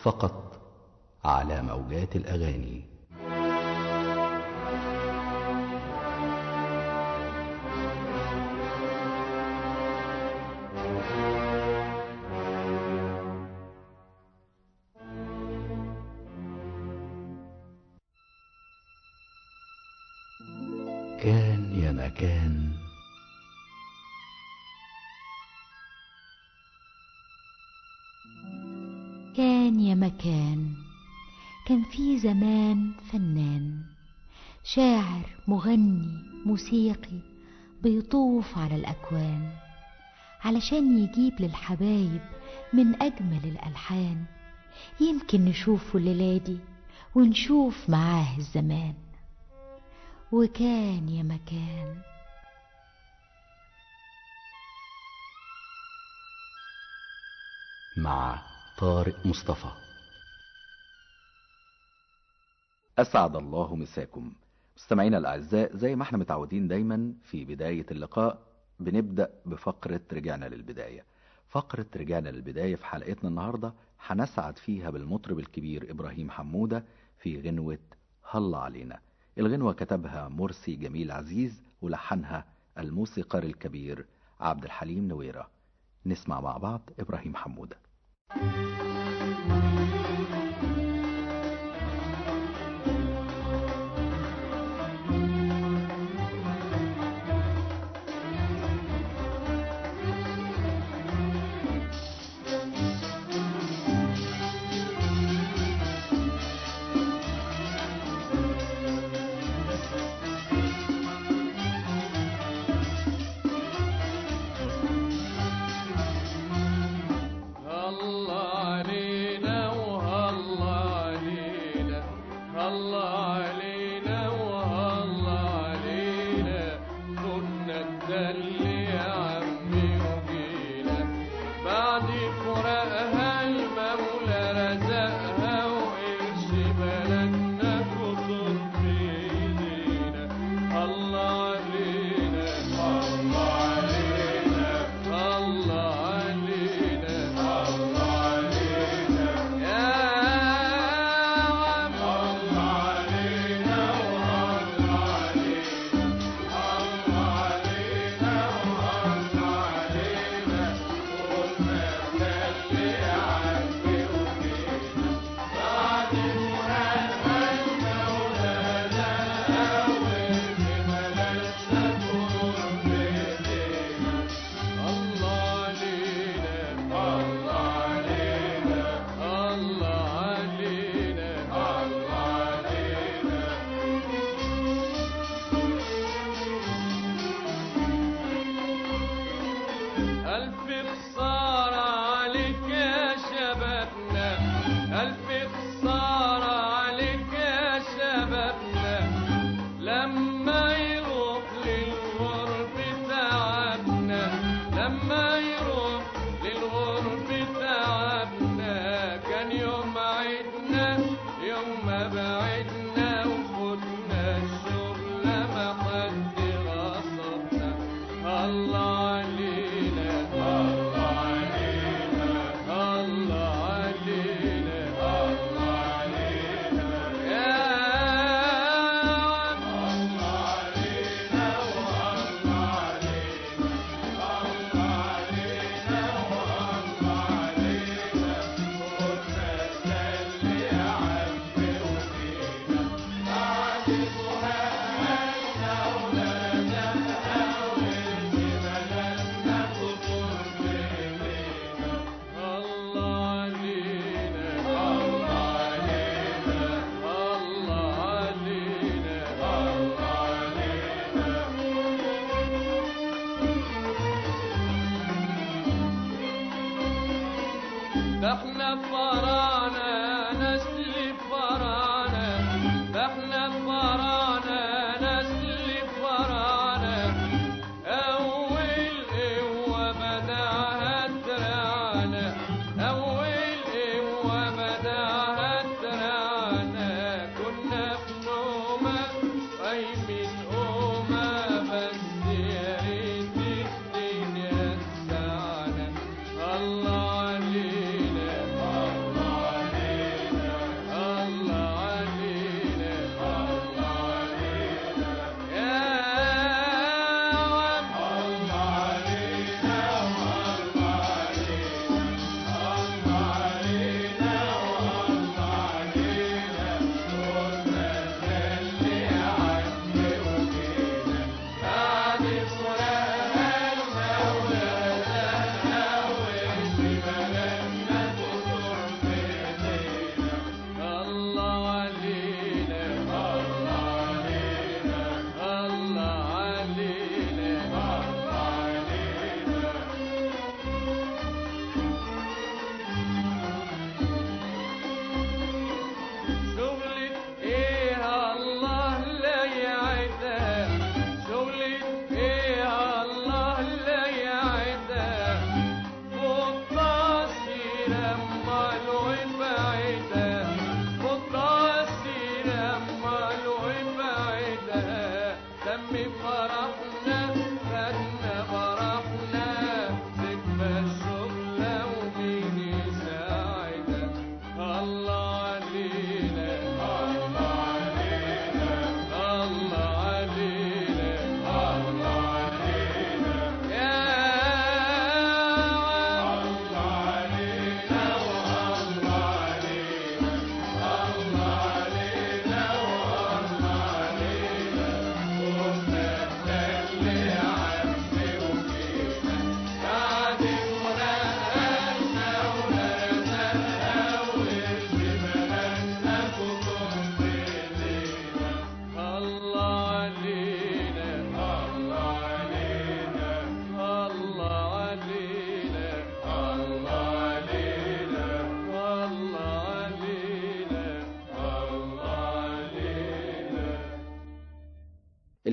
فقط على موجات الأغاني كان يا مكان كان يا مكان كان في زمان فنان شاعر مغني موسيقي بيطوف على الأكوان علشان يجيب للحبايب من أجمل الألحان يمكن نشوفه الليلة دي ونشوف معاه الزمان وكان يا مكان مع طارق مصطفى أسعد الله مساكم مستمعينا الأعزاء زي ما احنا متعودين دايما في بداية اللقاء بنبدأ بفقرة رجعنا للبداية فقرة رجعنا للبداية في حلقتنا النهاردة هنسعد فيها بالمطرب الكبير إبراهيم حمودة في غنوة هلا علينا الغنوة كتبها مرسي جميل عزيز ولحنها الموسيقار الكبير عبد الحليم نويرة نسمع مع بعض إبراهيم حمودة الله علينا وهلا علينا هلا علينا وهلا علينا كنا ندلي يا عمي وجينا بعد فراقها المولى رزقها وقرش بلدنا كتر في ايدينا الله علينا الله علينا الله علينا الله علينا يا عم الله علينا والله علينا الله علينا والله علينا قلنا خلي عمي وجينا بعد مرادها المولى ورد ملكنا طول بيدينا الله علينا الله علينا الله علينا الله علينا ألف خسارة عليك يا شبابنا ألف خسارة عليك يا شبابنا لما يروح للغرب تعبنا لما يروح للغرب تعبنا كان يوم عيدنا يوم ما بعدنا وفوتنا الشغل ما حد غصبنا الله علينا الله علينا الله علينا الله علينا يا عم الله علينا والله علينا الله علينا والله علينا قلنا نسلي يا عمي وفينا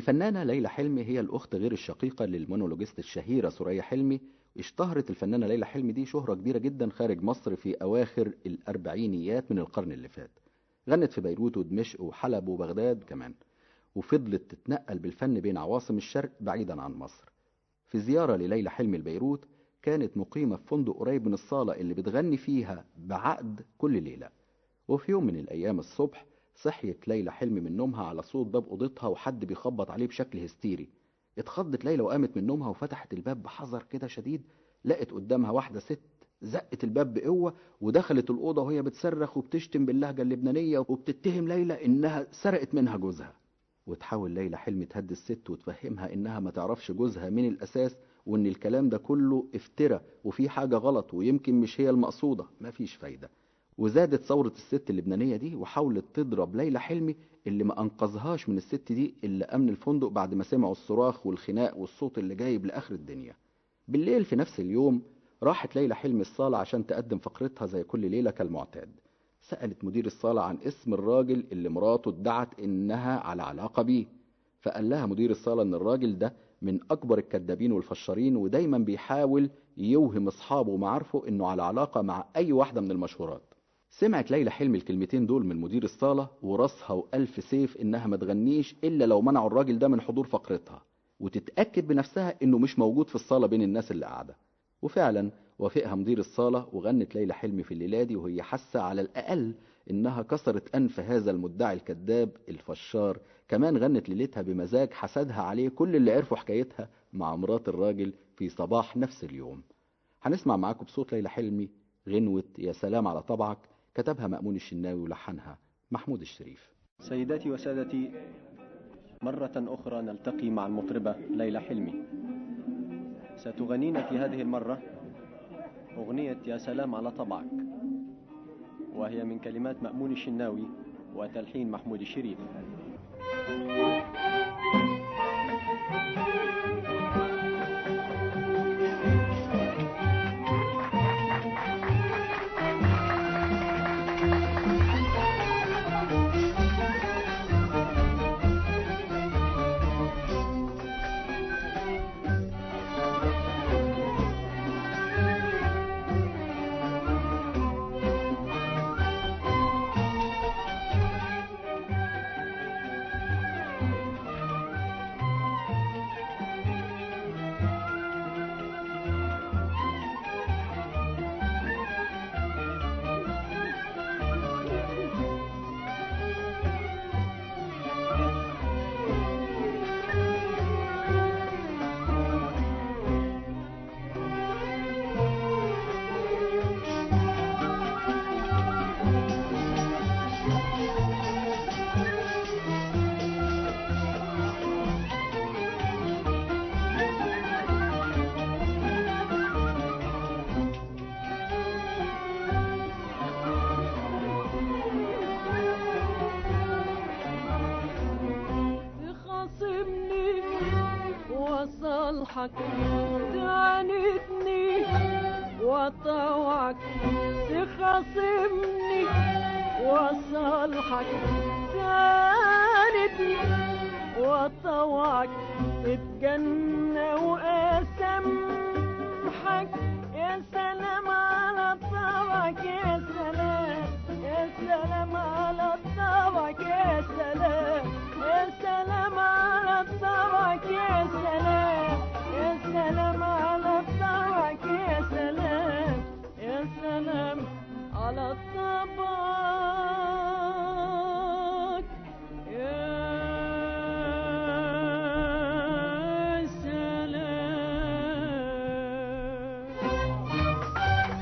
الفنانة ليلى حلمي هي الأخت غير الشقيقة للمونولوجيست الشهيرة سوريا حلمي اشتهرت الفنانة ليلى حلمي دي شهرة كبيرة جدا خارج مصر في أواخر الأربعينيات من القرن اللي فات غنت في بيروت ودمشق وحلب وبغداد كمان وفضلت تتنقل بالفن بين عواصم الشرق بعيدا عن مصر في زيارة لليلى حلمي لبيروت كانت مقيمة في فندق قريب من الصالة اللي بتغني فيها بعقد كل ليلة وفي يوم من الأيام الصبح صحيت ليلى حلمي من نومها على صوت باب أوضتها وحد بيخبط عليه بشكل هستيري اتخضت ليلى وقامت من نومها وفتحت الباب بحذر كده شديد لقت قدامها واحدة ست زقت الباب بقوة ودخلت الأوضة وهي بتصرخ وبتشتم باللهجة اللبنانية وبتتهم ليلى إنها سرقت منها جوزها وتحاول ليلى حلمي تهدي الست وتفهمها إنها ما تعرفش جوزها من الأساس وإن الكلام ده كله افترى وفي حاجة غلط ويمكن مش هي المقصودة مفيش فايدة وزادت ثورة الست اللبنانية دي وحاولت تضرب ليلى حلمي اللي ما أنقذهاش من الست دي إلا أمن الفندق بعد ما سمعوا الصراخ والخناق والصوت اللي جايب لآخر الدنيا بالليل في نفس اليوم راحت ليلى حلمي الصالة عشان تقدم فقرتها زي كل ليلة كالمعتاد سألت مدير الصالة عن اسم الراجل اللي مراته ادعت إنها على علاقة بيه فقال لها مدير الصالة إن الراجل ده من أكبر الكذابين والفشارين ودايما بيحاول يوهم أصحابه ومعارفه إنه على علاقة مع أي واحدة من المشهورات سمعت ليلى حلمي الكلمتين دول من مدير الصالة وراسها وألف سيف إنها ما تغنيش إلا لو منعوا الراجل ده من حضور فقرتها وتتأكد بنفسها إنه مش موجود في الصالة بين الناس اللي قاعدة وفعلا وافقها مدير الصالة وغنت ليلى حلمي في الليلة دي وهي حاسة على الأقل إنها كسرت أنف هذا المدعي الكذاب الفشار كمان غنت ليلتها بمزاج حسدها عليه كل اللي عرفوا حكايتها مع مرات الراجل في صباح نفس اليوم هنسمع معاكم بصوت ليلى حلمي غنوة يا سلام على طبعك كتبها مأمون الشناوي ولحنها محمود الشريف سيداتي وسادتي مرة أخرى نلتقي مع المطربة ليلى حلمي ستغنينا في هذه المرة أغنية يا سلام على طبعك وهي من كلمات مأمون الشناوي وتلحين محمود الشريف تخاصمني وصالحك تعاندني وطوعك تخاصمني وصالحك تعاندني وطوعك اتجنى واسامحك يا سلام على طبعك يا سلام يا سلام على طبعك يا سلام يا سلام على طبعك يا سلام يا سلام على طبعك يا سلام يا سلام على طبعك يا سلام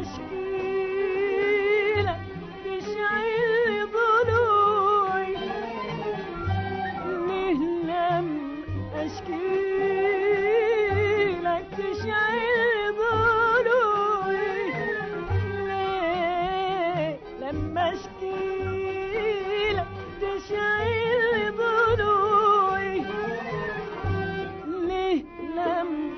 اشكيلك تشعل ضلوعي ليه لما اشكيلك تشعل ضلوعي ليه لما اشكيلك تشعل ضلوعي ليه لما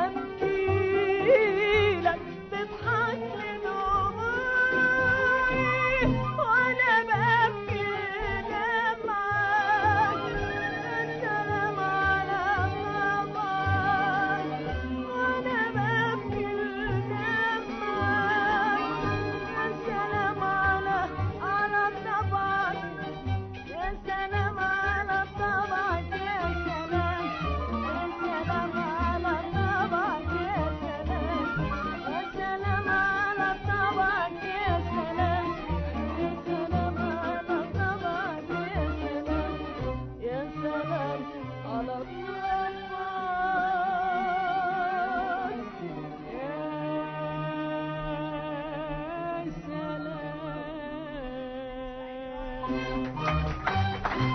ابكي لك تضحك لي دموعي وانا ببكي دمعك السلام على طبعك وانا ببكي دمعك السلام على على طبعك يا سلام على طبعك يا سلام يا سلام على طبعك يا سلام يا سلام على طبعك يا سلام يا سلام على طبعك يا سلام يا سلام على طبعك يا سلام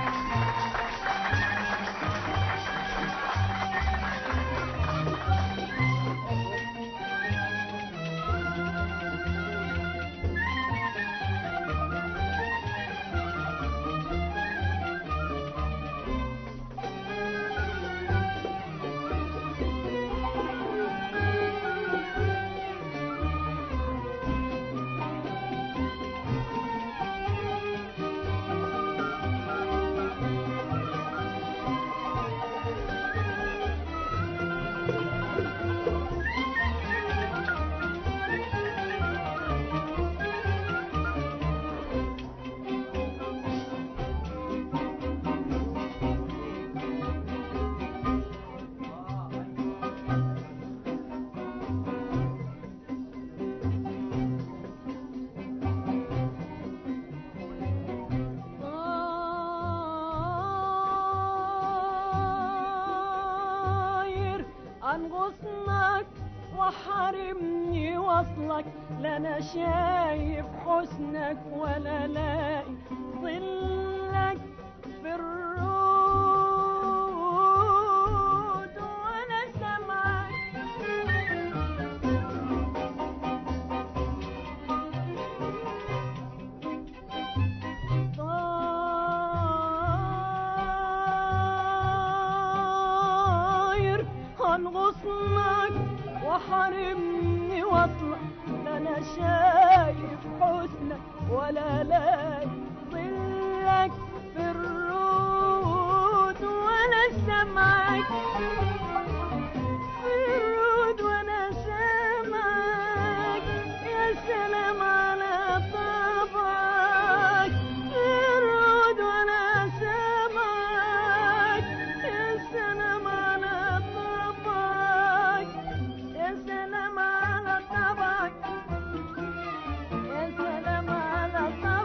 طاير عن غصنك وحارمني وصلك لا انا شايف حسنك ولا لاقي ظلك في الرود وانا سامعك طاير عن غصنك وحارمني واطلع لا انا شايف حسنك ولا لاقي ظلك في الرود وانا سامعك في الرود وانا سامعك يا سلام على طبعك في الرود وانا سامعك يا سلام على طبعك يا سلام على طبعك يا سلام على طبعك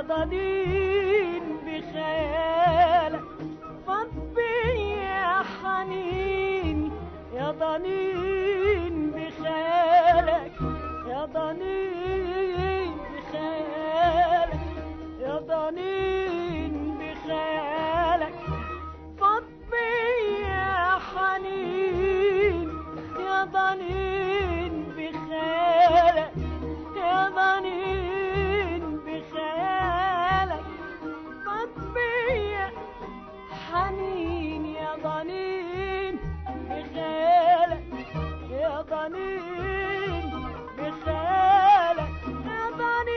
ضنين بخيالك فضي يا حنين يا ضنين بخيالك يا ضنين بخيالك يا ضنين بخيالك فضي يا حنين يا ضنين بخيالك يا ضنين بخيالك فضي يا حنين يا ضنين بخيالك يا ضنين بخيالك يا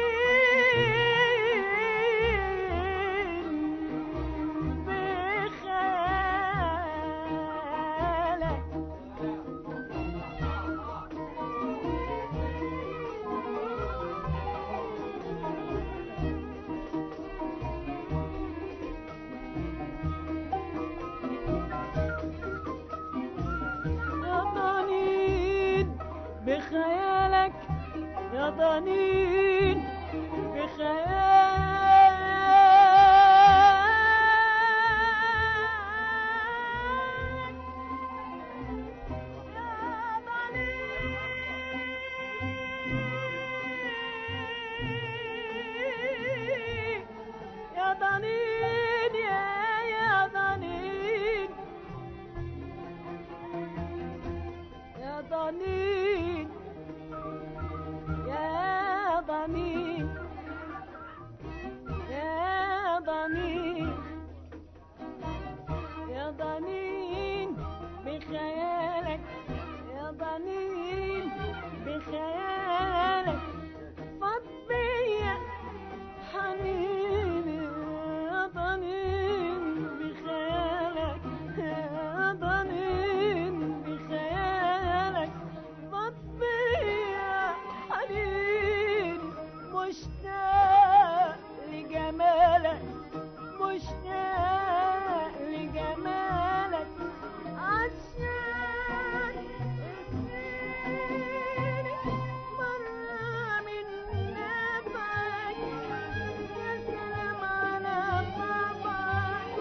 ضنين بخيالك يا ضنين بخيالك يا ضنين بخيالك يا ضنين يا ضنين يا يا ضنين يا ضنين يا ضنين يا ضنين يا ضنين بخيالك يا ضنين بخيالك فضي يا حنين يا ضنين بخيالك يا ضنين بخيالك فضي يا حنين مشتاق لجمالك مشتاق لجمالك عشان السنين مرة من نبعك يا سلام على طبعك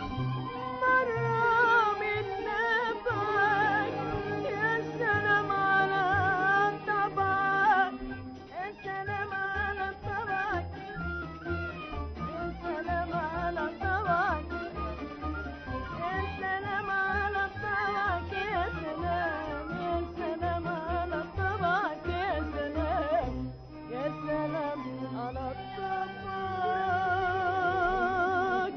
مرة من نبعك يا سلام على طبعك يا سلام على طبعك يا سلام على طبعك يا سلام على طبعك يا سلام يا سلام على طبعك يا سلام يا سلام على طبعك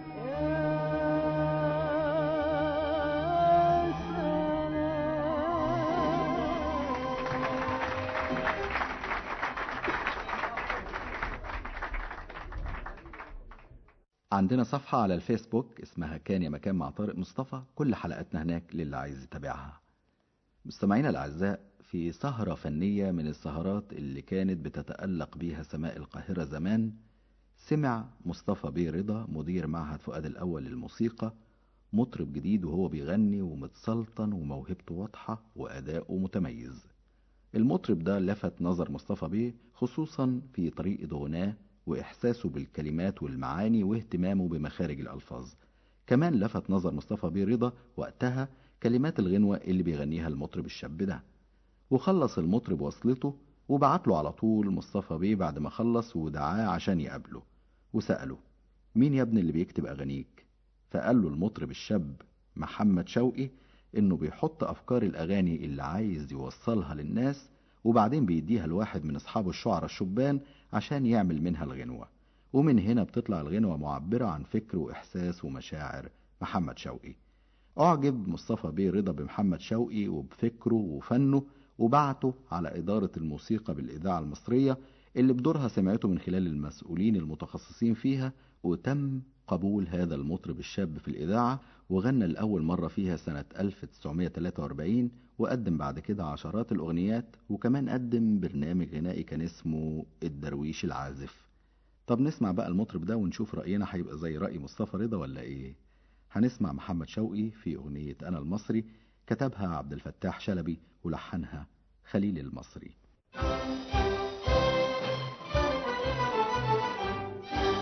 يا سلام عندنا صفحة على الفيسبوك اسمها كان يا مكان مع طارق مصطفى كل حلقاتنا هناك للي عايز يتابعها مستمعينا الأعزاء في سهرة فنية من السهرات اللي كانت بتتألق بيها سماء القاهرة زمان سمع مصطفى بيه رضا مدير معهد فؤاد الأول للموسيقى مطرب جديد وهو بيغني ومتسلطن وموهبته واضحة وأداؤه متميز المطرب ده لفت نظر مصطفى بيه خصوصا في طريقة غناه وإحساسه بالكلمات والمعاني واهتمامه بمخارج الألفاظ كمان لفت نظر مصطفى بيه رضا وقتها كلمات الغنوة اللي بيغنيها المطرب الشاب ده وخلص المطرب وصلته وبعت له على طول مصطفى بيه بعد ما خلص ودعاه عشان يقابله وسأله مين يا ابني اللي بيكتب أغانيك فقال له المطرب الشاب محمد شوقي انه بيحط افكار الاغاني اللي عايز يوصلها للناس وبعدين بيديها لواحد من اصحابه الشعراء الشبان عشان يعمل منها الغنوة ومن هنا بتطلع الغنوة معبرة عن فكر واحساس ومشاعر محمد شوقي اعجب مصطفى بيه رضا بمحمد شوقي وبفكره وفنه وبعته على إدارة الموسيقى بالإذاعة المصرية اللي بدورها سمعته من خلال المسؤولين المتخصصين فيها وتم قبول هذا المطرب الشاب في الإذاعة وغنى لأول مرة فيها سنة 1943 وقدم بعد كده عشرات الأغنيات وكمان قدم برنامج غنائي كان اسمه الدرويش العازف طب نسمع بقى المطرب ده ونشوف رأينا هيبقى زي رأي مصطفى رضا ولا إيه هنسمع محمد شوقي في أغنية أنا المصري كتبها عبد الفتاح شلبي ولحنها خليل المصري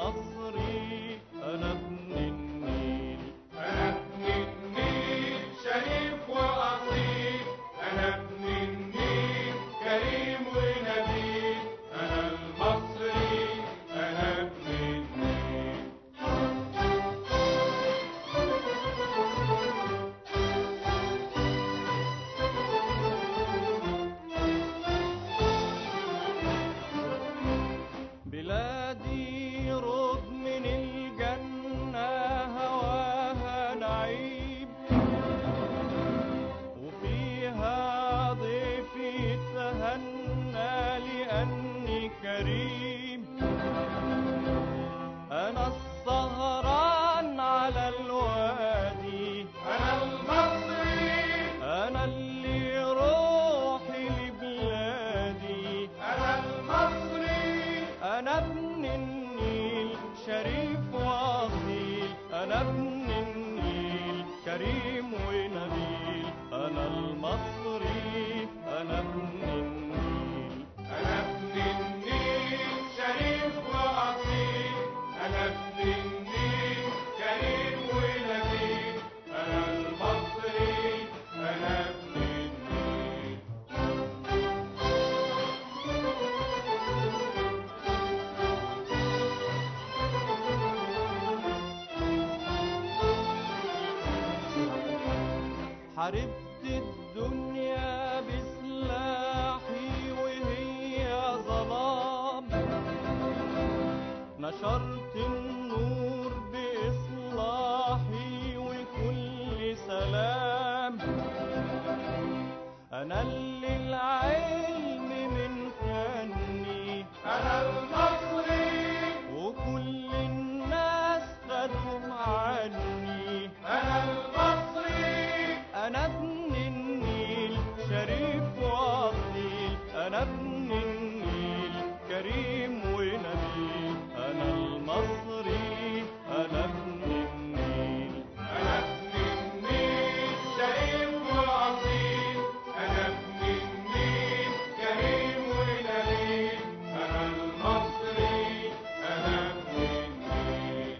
المصري أنا ابن النيل أنا ابن النيل شريف وأصيل أنا ابن النيل كريم ونبيل أنا المصري أنا ابن النيل بلادي رب من الجنة هواها نعيم وفيها ضيف يتهنى لأني كريم أنا السهران على الوادي أنا المصري أنا اللي روحي لبلادي أنا المصري أنا ابن النيل شريف وأصيل أنا ابن النيل كريم ونبيل أنا المصري أنا ابن النيل أنا ابن النيل شريف وأصيل أنا ابن النيل كريم ونبيل أنا المصري أنا ابن النيل حاربت الدنيا بسلاحي وهي ظلام نشرت النور بإصلاحي وكل سلام أنا اللي العلم من فني أنا المصري وكل الناس خدوا عني أنا المصري أنا ابن النيل شريف وأصيل أنا ابن النيل كريم ونبيل أنا المصري أنا ابن النيل أنا ابن النيل شريف وأصيل أنا ابن النيل كريم ونبيل أنا المصري أنا ابن النيل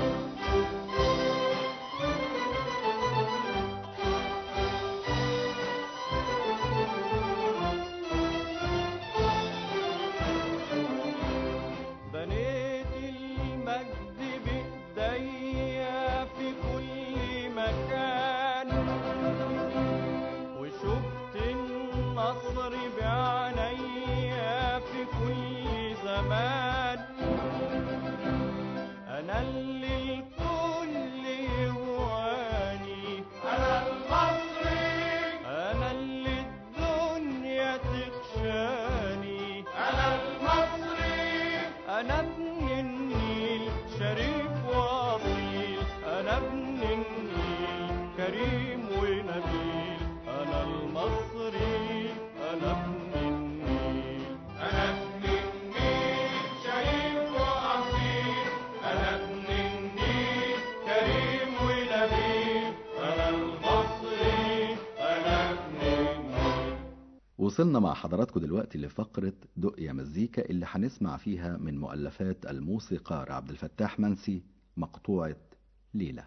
بنيت المجد بإيديا في كل مكان وشفت النصر بعينيا في كل زمان أنا اللي الكل يهواني أنا المصري أنا اللي الدنيا تخشاني أنا المصري أنا ابن النيل شريف وأصيل أنا ابن النيل كريم ونبيل أنا المصري أنا ابن النيل أنا ابن النيل شريف وأصيل أنا ابن النيل كريم ونبيل أنا المصري أنا ابن النيل وصلنا مع حضراتكم دلوقتي لفقرة دق يا مزيكا اللي هنسمع فيها من مؤلفات الموسيقار عبد الفتاح منسي مقطوعة ليلة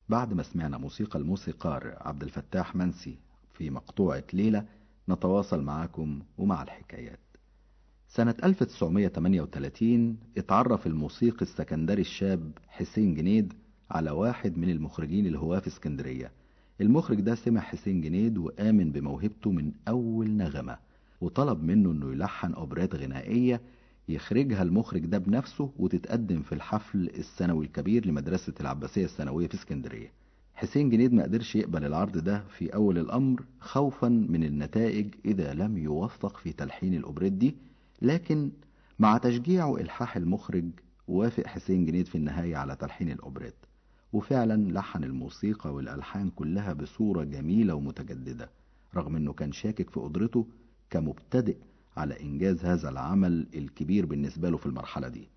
بعد ما سمعنا موسيقى الموسيقار عبد الفتاح منسي في مقطوعة ليلة نتواصل معاكم ومع الحكايات سنة 1938 اتعرف الموسيقي السكندري الشاب حسين جنيد على واحد من المخرجين الهواة في اسكندرية المخرج ده سمع حسين جنيد وآمن بموهبته من أول نغمة وطلب منه انه يلحن اوبرات غنائية يخرجها المخرج ده بنفسه وتتقدم في الحفل السنوي الكبير لمدرسة العباسية الثانوية في اسكندرية حسين جنيد ما قدرش يقبل العرض ده في أول الأمر خوفا من النتائج إذا لم يوفق في تلحين الأوبريت دي لكن مع تشجيع وإلحاح المخرج وافق حسين جنيد في النهاية على تلحين الأوبريت وفعلا لحن الموسيقى والألحان كلها بصورة جميلة ومتجددة رغم أنه كان شاكك في قدرته كمبتدئ على إنجاز هذا العمل الكبير بالنسبة له في المرحلة دي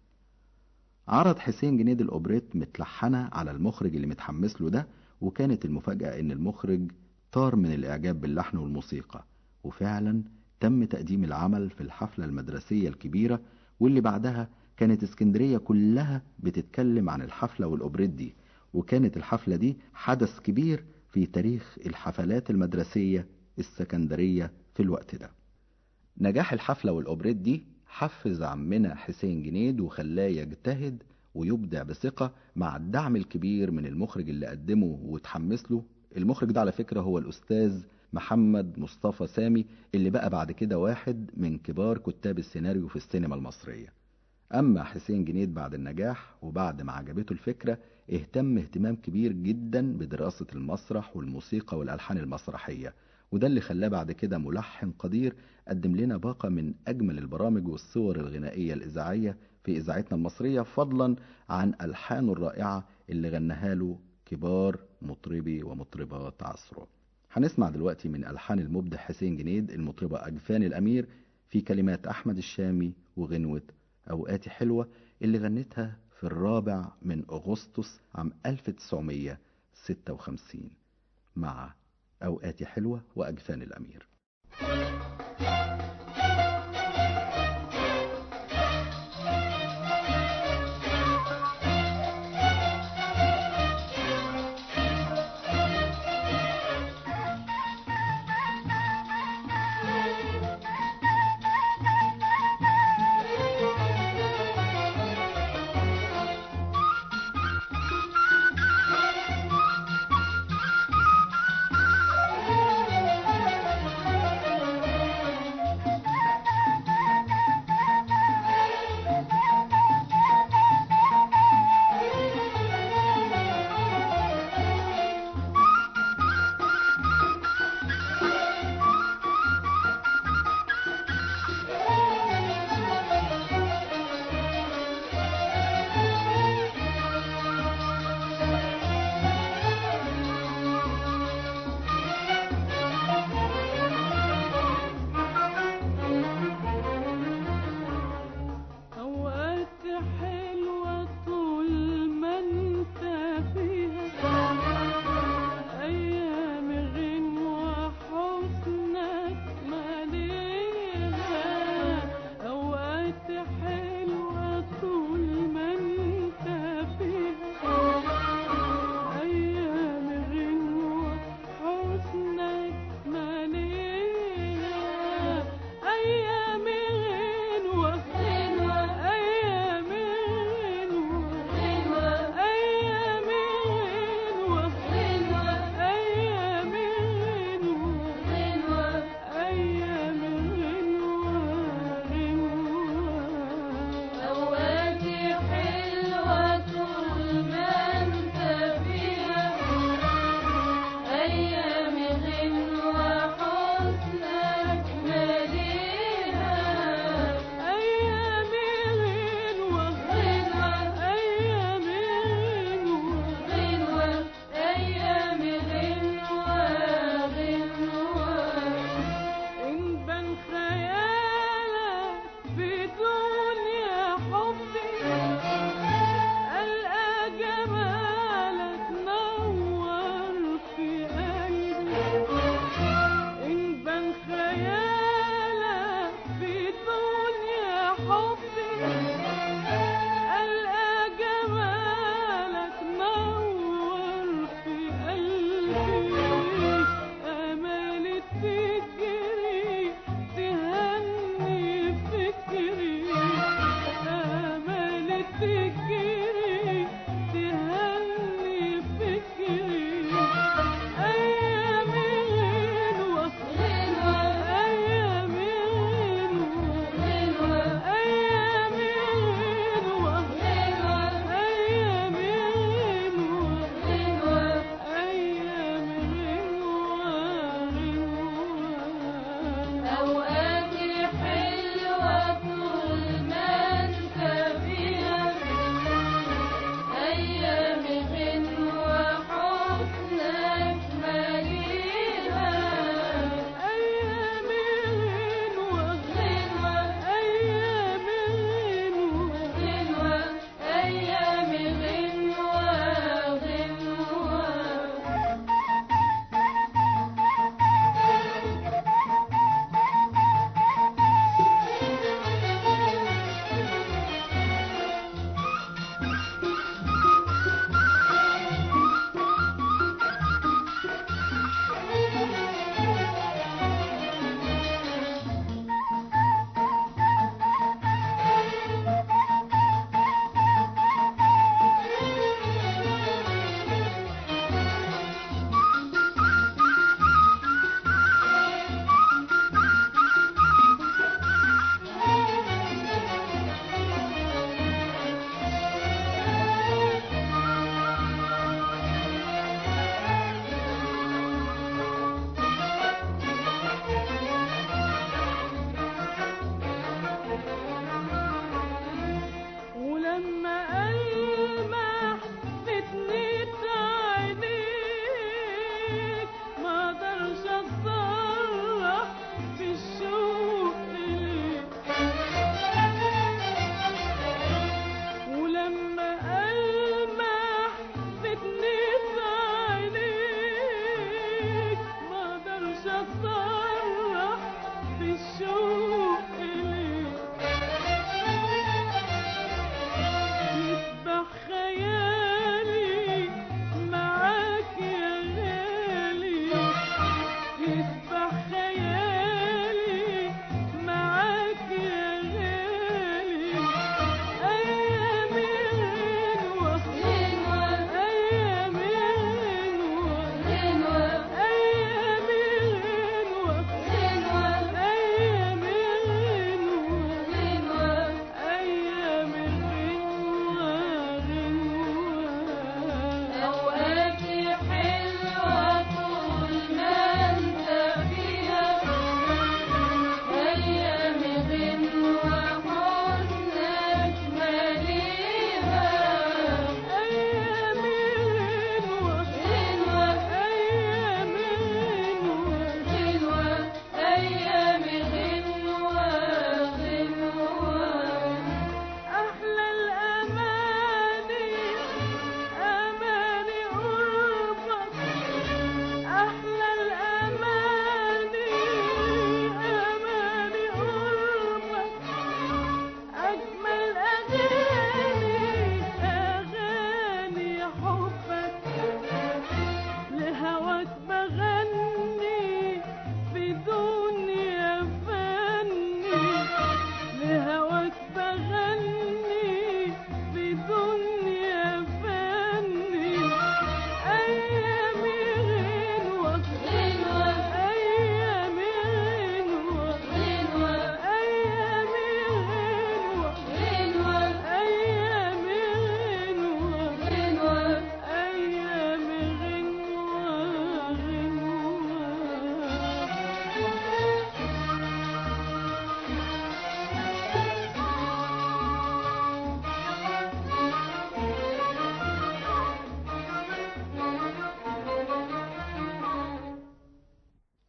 عرض حسين جنيد الأوبريت متلحنة على المخرج اللي متحمس له ده وكانت المفاجأة إن المخرج طار من الإعجاب باللحن والموسيقى وفعلا تم تقديم العمل في الحفلة المدرسية الكبيرة واللي بعدها كانت اسكندرية كلها بتتكلم عن الحفلة والأوبريت دي وكانت الحفلة دي حدث كبير في تاريخ الحفلات المدرسية السكندرية في الوقت ده نجاح الحفلة والأوبريت دي حفز عمنا حسين جنيد وخلاه يجتهد ويبدع بثقة مع الدعم الكبير من المخرج اللي قدمه وتحمس له المخرج ده على فكرة هو الأستاذ محمد مصطفى سامي اللي بقى بعد كده واحد من كبار كتاب السيناريو في السينما المصرية أما حسين جنيد بعد النجاح وبعد ما عجبته الفكرة اهتم اهتمام كبير جدا بدراسة المسرح والموسيقى والألحان المسرحية وده اللي خلاه بعد كده ملحن قدير قدم لنا باقة من أجمل البرامج والصور الغنائية الإذاعية في إذاعتنا المصرية فضلا عن ألحانه الرائعة اللي غناها له كبار مطربي ومطربات عصره هنسمع دلوقتي من ألحان المبدع حسين جنيد المطربة أجفان الأمير في كلمات أحمد الشامي وغنوة أوقاتي حلوة اللي غنتها في الرابع من أغسطس عام 1956 مع أوقاتي حلوة وأجفان الأمير Thank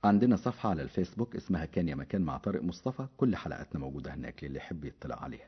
عندنا صفحة على الفيسبوك اسمها كان يا مكان مع طارق مصطفى كل حلقاتنا موجودة هناك للي يحب يطلع عليها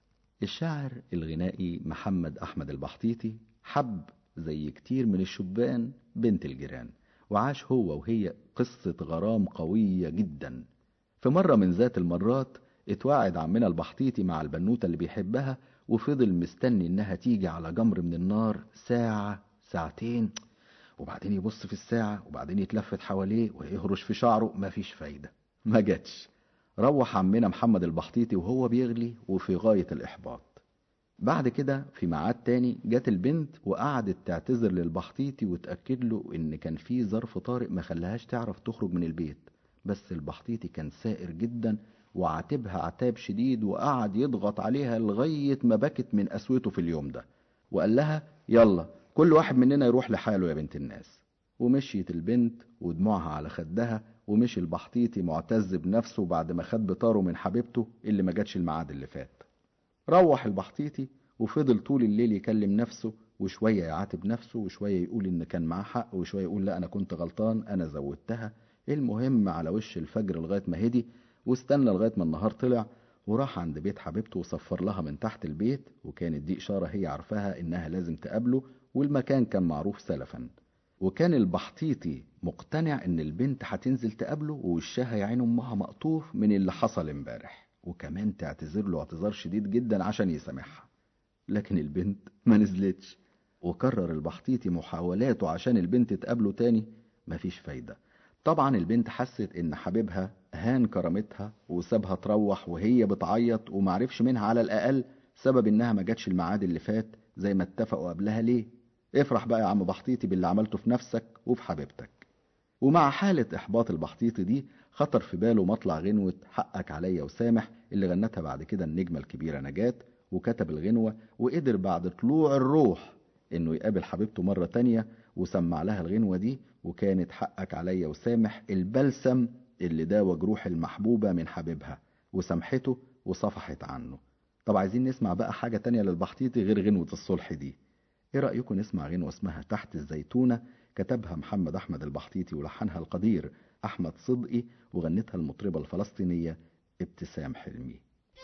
الشاعر الغنائي محمد أحمد البحطيطي حب زي كتير من الشبان بنت الجيران وعاش هو وهي قصة غرام قوية جدا في مرة من ذات المرات اتوعد عمنا البحطيطي مع البنوتة اللي بيحبها وفضل مستني انها تيجي على جمر من النار ساعة ساعتين وبعدين يبص في الساعة وبعدين يتلفت حواليه ويهرش في شعره مفيش فايدة ما جاتش روح عمنا محمد البحطيطي وهو بيغلي وفي غاية الإحباط بعد كده في ميعاد تاني جت البنت وقعدت تعتذر للبحطيطي وتأكد له إن كان في ظرف طارئ ما خلاهاش تعرف تخرج من البيت بس البحطيطي كان سائر جدا وعاتبها عتاب شديد وقعد يضغط عليها لغاية ما بكت من قسوته في اليوم ده وقال لها يلا كل واحد مننا يروح لحاله يا بنت الناس ومشيت البنت ودموعها على خدها ومشي البحطيطي معتز بنفسه بعد ما خد بطاره من حبيبته اللي ما جاتش الميعاد اللي فات روح البحطيطي وفضل طول الليل يكلم نفسه وشوية يعاتب نفسه وشوية يقول إن كان معاه حق وشوية يقول لا أنا كنت غلطان أنا زودتها المهم على وش الفجر لغاية ما هدي واستنى لغاية ما النهار طلع وراح عند بيت حبيبته وصفر لها من تحت البيت وكانت دي إشارة هي عارفاها إنها لازم تقابله والمكان كان معروف سلفا وكان البحطيطي مقتنع إن البنت هتنزل تقابله ووشها يا عين أمها مقطوف من اللي حصل امبارح وكمان تعتذر له اعتذار شديد جدا عشان يسامحها لكن البنت ما نزلتش وكرر البحطيطي محاولاته عشان البنت تقابله تاني مفيش فايدة طبعا البنت حست ان حبيبها هان كرامتها وسابها تروح وهي بتعيط ومعرفش منها على الاقل سبب انها ما جاتش الميعاد اللي فات زي ما اتفقوا قبلها ليه افرح بقى يا عم بحطيطي باللي عملته في نفسك وفي حبيبتك ومع حالة إحباط البحطيطي دي خطر في باله مطلع غنوة حقك عليا وسامح اللي غنتها بعد كده النجمة الكبيرة نجاة وكتب الغنوة وقدر بعد طلوع الروح إنه يقابل حبيبته مرة تانية وسمع لها الغنوة دي وكانت حقك عليا وسامح البلسم اللي داوى جروح المحبوبة من حبيبها وسامحته وصفحت عنه طب عايزين نسمع بقى حاجة تانية للبحطيطي غير غنوة الصلح دي ايه رأيكم نسمع غنوة اسمها تحت الزيتونة كتبها محمد أحمد البحطيطي ولحنها القدير أحمد صدقي وغنتها المطربة الفلسطينية ابتسام حلمي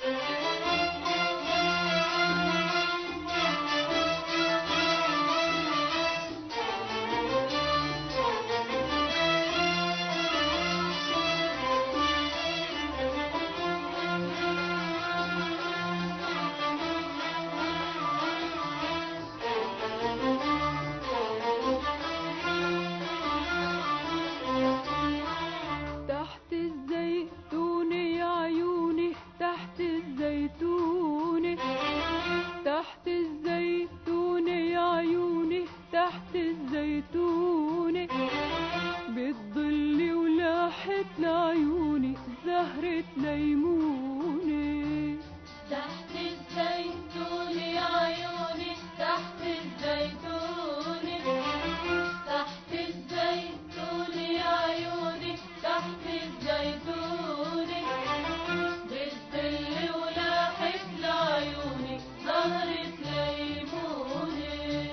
تحت الزيتون يا عيوني تحت الزيتون تحت الزيتون يا عيوني تحت الزيتون بالظل ولاحت لعيوني زهرة ليموني تحت الزيتون يا عيوني تحت الزيتون تحت الزيتون يا عيوني تحت الزيتون بالظل ولاحت لعيوني ظهرت ليموني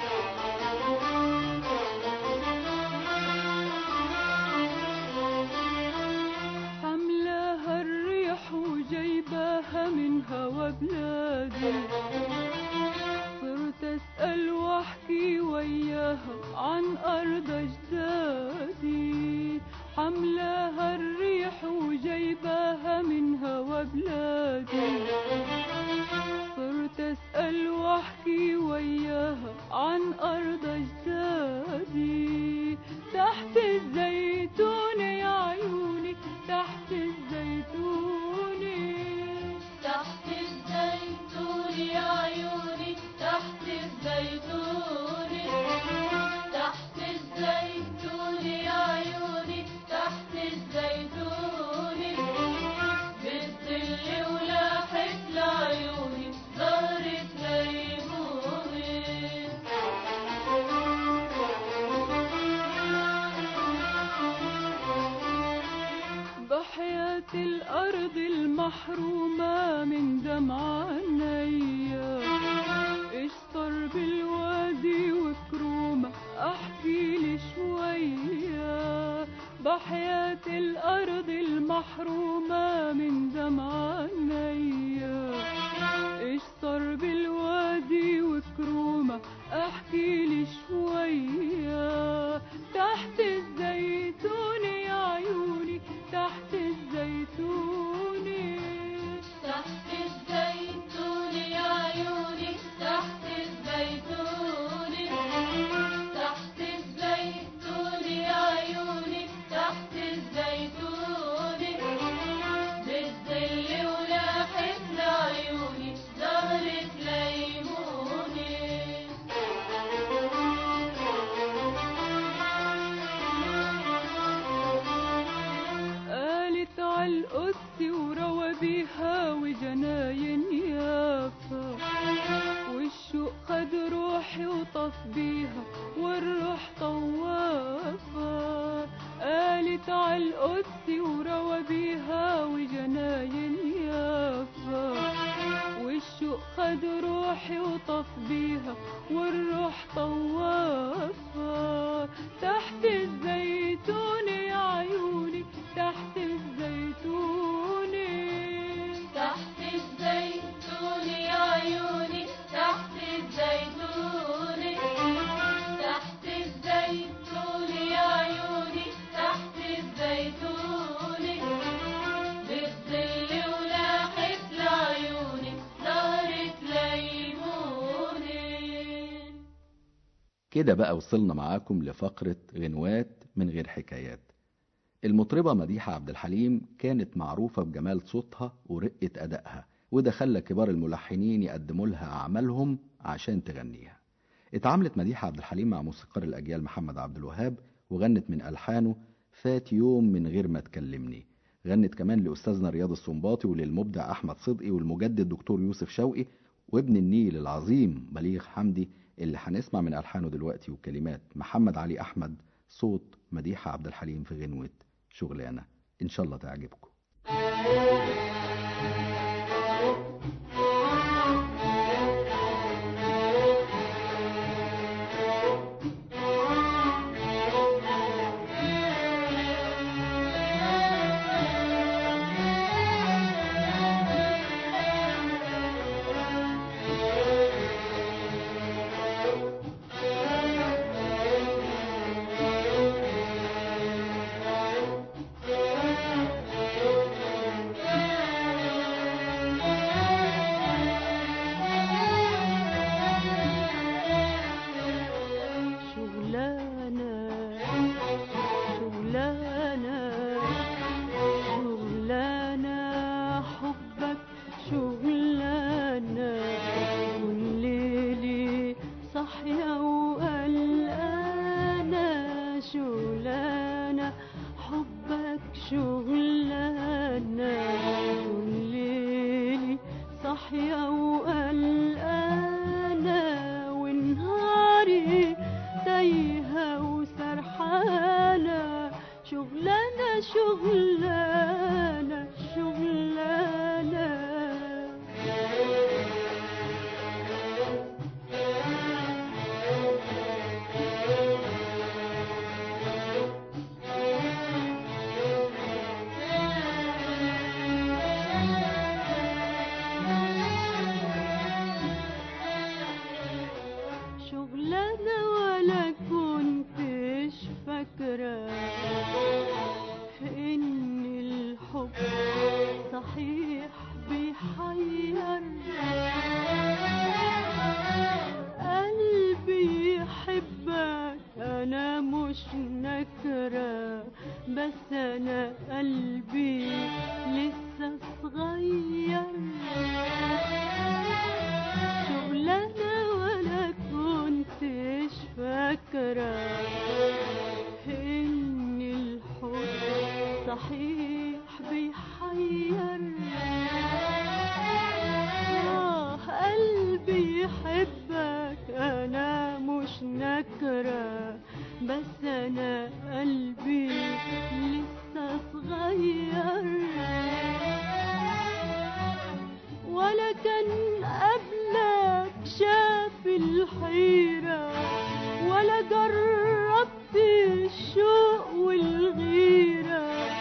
حملاها الريح وجايباها من هوا بلادي صرت اسأل واحكي وياها عن أرض أجدادي حملاها الريح وجايباها من هوا بلادي صرت أسأل واحكي وياها عن أرض أجدادي تحت الزيتون يا عيوني تحت الزيتون تحت الزيتون يا عيوني تحت الزيتون تحت الزيتون يا عيوني تحت الزيتون بالظل ولاحت لعيوني ظهرت ليموني بحياة الأرض المحرومة من دمع عينيا اشطر بالوادي وكرومة أحكي لي شوية بحياة ذات الأرض المحرومة من دمع عينيا إيش صار بالوادي وكرومة احكي لي شوية تحت الزيتون يا عيوني تحت الزيتون تحت الزيتون يا عيوني تحت الزيتون تحت الزيتون يا عيوني تحت الزيتون بالظل ولاحت لعيوني زهرة ليموني قالت عالقدس وروى بيها وجناين يافا والشوق خد روحي وطف بيها والروح طوافة قالت عالقدس وروى بيها وجناين يافا والشوق خد روحي وطف بيها والروح طوافة تحت الزيتون يا عيوني تحت الزيتون تحت الزيتون يا عيوني تحت الزيتون تحت الزيتون يا عيوني تحت الزيتون بالظل ولاحت لعيوني زهرة ليموني كده بقى وصلنا معاكم لفقرة غنوات من غير حكايات المطربة مديحة عبد الحليم كانت معروفة بجمال صوتها ورقة أدائها وده خلى كبار الملحنين يقدموا لها أعمالهم عشان تغنيها اتعاملت مديحة عبد الحليم مع موسيقار الأجيال محمد عبد الوهاب وغنت من ألحانه فات يوم من غير ما تكلمني غنت كمان لأستاذنا رياض السنباطي وللمبدع أحمد صدقي والمجدد دكتور يوسف شوقي وابن النيل العظيم بليغ حمدي اللي هنسمع من ألحانه دلوقتي وكلمات محمد علي أحمد صوت مديحة عبد الحليم في غنوة شغلانة إن شاء الله تعجبكم شغلانة شغلانة شغلانة حبك شغلانة والليلي صحية وقلقانة شغلانة حبك شغلانة والليلي صحية وقلقانة ونهاري تايهة وسرحانة شغلانة شغلانة شغلانة شغلانة ولا كنتش فاكرة إن الحب صحيح بيحير قلبي يحبك أنا مش نكرة بس أنا قلبي لسه صغير شغلانة ولا كنتش فاكرة إن الحب صحيح بيحير آه قلبي يحبك أنا مش نكرة بس أنا قلبي لسه صغير ولا كان قبلك شاف الحيرة ولا جربت الشوق والغيرة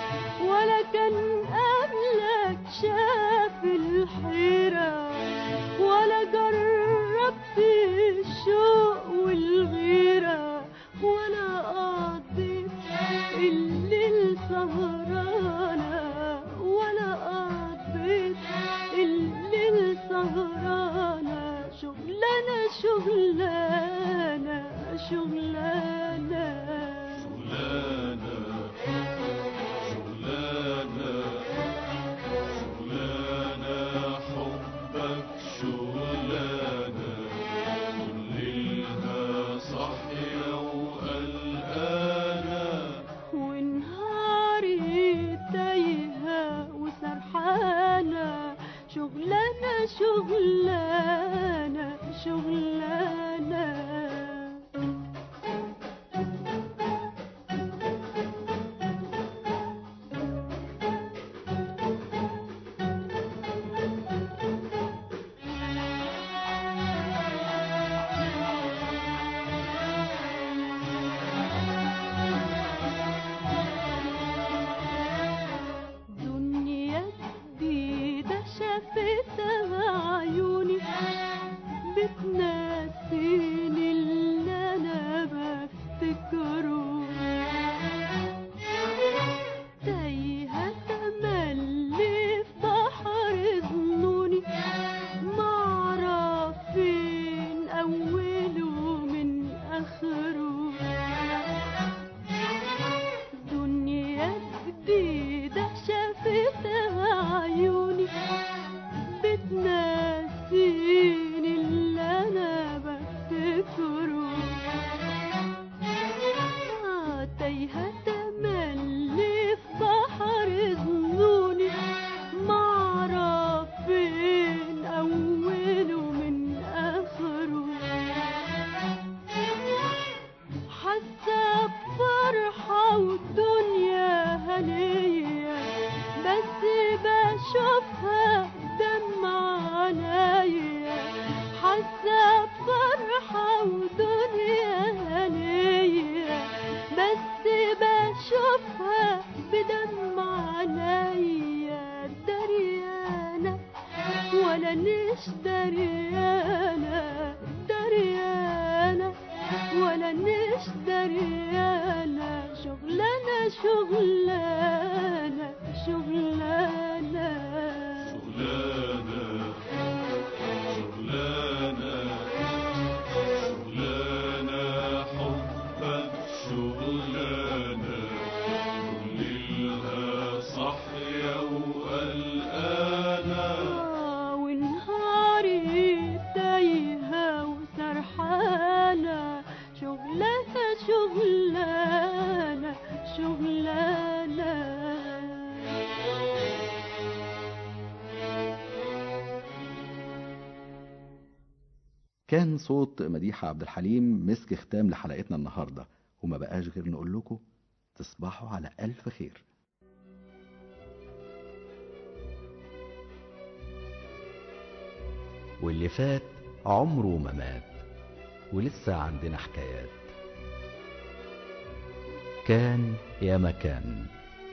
وقلقانة ونهاري تايهة وسرحانة شغلانة شغلانة شغلانة دنيا جديدة شافتها عيوني بتنسيني اللي أنا بفتكره تايهة تملي في بحر ظنوني معرف فين أوله من آخره دنيا جديدة شافتها عيوني بتنسيني اللي أنا بفتكره آه، تايهة تملي في بحر ظنوني معرف فين أوله من آخره حاسة بفرحة والدنيا هنية بس بشوفها دمع عينيا حاسة بفرحة ودنيا هنية بس بشوفها بدمع عينيا دريانة ولا نش دريانة دريانة ولا نش دريانة شغلانة شغلانة شغلانة شغلانة شغلانة شغلانة حبك شغلانة كلها صحية وقلقانة آه، ونهاري تايهة وسرحانة شغلانة شغلانة شغلانة كان صوت مديحة عبد الحليم مسك ختام لحلقتنا النهاردة وما بقاش غير نقول لكم تصبحوا على ألف خير واللي فات عمره ما مات ولسه عندنا حكايات كان يا مكان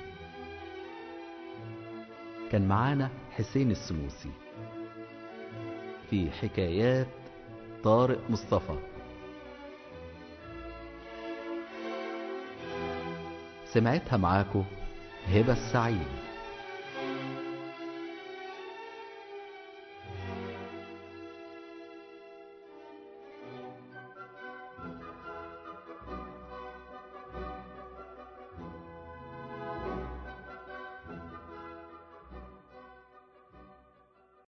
كان معانا حسين السنوسي في حكايات طارق مصطفى سمعتها معاكو هبة السعيد